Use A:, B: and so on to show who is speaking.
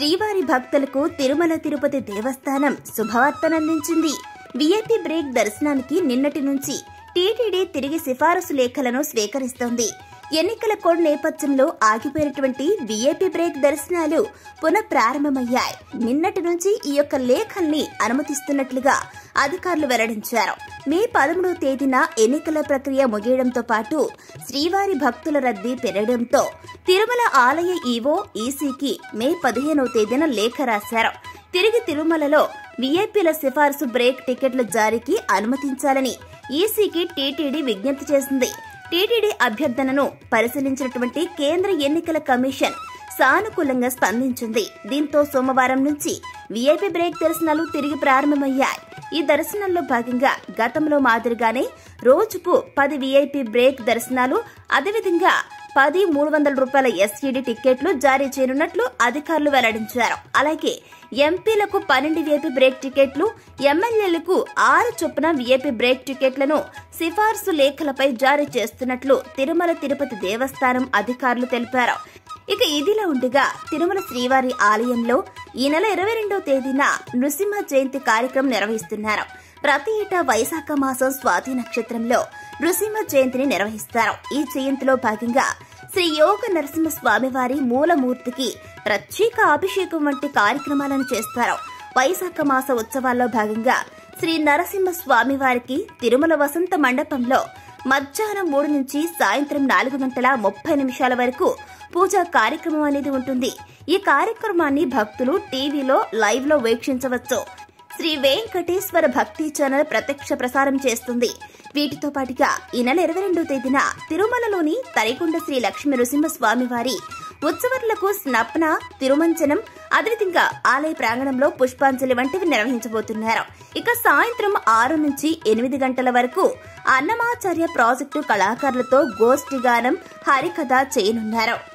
A: శ్రీవారి భక్తులకు తిరుమల తిరుపతి దేవస్థానం శుభవార్తనందించింది విఐపి బ్రేక్ దర్శనానికి నిన్నటి నుంచి టీటీడీ తిరిగి సిఫారసు లేఖలను స్వీకరిస్తోంది ఎన్నికల కోడ్ నేపథ్యంలో ఆగిపోయినటువంటి విఐపి బ్రేక్ దర్శనాలు పునః ప్రారంభమయ్యాయి నిన్నటి నుంచి ఈ యొక్క లేఖల్ని అనుమతిస్తున్నట్లుగా అధికారులు వెల్లడించారు మే పదమూడవ తేదీన ఎన్నికల ప్రక్రియ ముగియడంతో పాటు శ్రీవారి భక్తుల రద్దీ పెరగడంతో తిరుమల ఆలయ ఈవో ఈసీకి మే పదిహేనవ తేదీన లేఖ రాశారు తిరిగి తిరుమలలో వీఐపీల సిఫార్సు బ్రేక్ టికెట్ల జారీకి అనుమతించాలని ఈసీకి టీటీడీ విజ్ఞప్తి చేసింది టీటీడీ అభ్యర్థనను పరిశీలించినటువంటి కేంద్ర ఎన్నికల కమిషన్ సానుకూలంగా స్పందించింది దీంతో సోమవారం నుంచి వీఐపీ బ్రేక్ దర్శనాలు తిరిగి ప్రారంభమయ్యాయి ఈ దర్శనంలో భాగంగా గతంలో మాదిరిగానే రోజుకు పది వీఐపీ బ్రేక్ దర్శనాలు అదేవిధంగా పది మూడు వందల రూపాయల ఎస్టీడీ టికెట్లు జారీ చేయనున్నట్లు అధికారులు వెల్లడించారు అలాగే ఎంపీలకు పన్నెండు వీఐపీ బ్రేక్ టికెట్లు ఎమ్మెల్యేలకు ఆరు చొప్పున వీఐపీ బ్రేక్ టికెట్లను సిఫార్సు లేఖలపై జారీ చేస్తున్నట్లు తిరుమల తిరుపతి దేవస్థానం అధికారులు తెలిపారు ఇక ఇదిలా ఉండగా తిరుమల శ్రీవారి ఆలయంలో ఈ నెల ఇరవై రెండవ తేదీన నృసింహ జయంతి కార్యక్రమం నిర్వహిస్తున్నారు ప్రతి ఏటా వైశాఖ మాసం స్వాతి నక్షత్రంలో నృసింహ జయంతిని నిర్వహిస్తారు ఈ జయంతిలో భాగంగా శ్రీ యోగ నరసింహ స్వామివారి మూలమూర్తికి ప్రత్యేక అభిషేకం వంటి కార్యక్రమాలను చేస్తారు వైశాఖ మాస ఉత్సవాల్లో భాగంగా శ్రీ నరసింహ స్వామివారికి తిరుమల వసంత మండపంలో మధ్యాహ్నం మూడు నుంచి సాయంత్రం నాలుగు గంటల ముప్పై నిమిషాల వరకు పూజా కార్యక్రమం అనేది ఉంటుంది ఈ కార్యక్రమాన్ని భక్తులు టీవీలో లైవ్ లో వీక్షించవచ్చు శ్రీ వెంకటేశ్వర భక్తి ఛానల్ ప్రత్యక్ష ప్రసారం చేస్తుంది వీటితో పాటుగా ఈ నెల ఇరవై రెండవ తేదీన తిరుమలలోని తరికొండ శ్రీ లక్ష్మీ నృసింహస్వామి వారి ఉత్సవాలకు స్నప్న తిరుమంచనం అదేవిధంగా ఆలయ ప్రాంగణంలో పుష్పాంజలి వంటివి నిర్వహించబోతున్నారు ఇక సాయంత్రం ఆరు నుంచి ఎనిమిది గంటల వరకు అన్నమాచార్య ప్రాజెక్టు కళాకారులతో గోష్ఠి గానం హరికథ చేయనున్నారు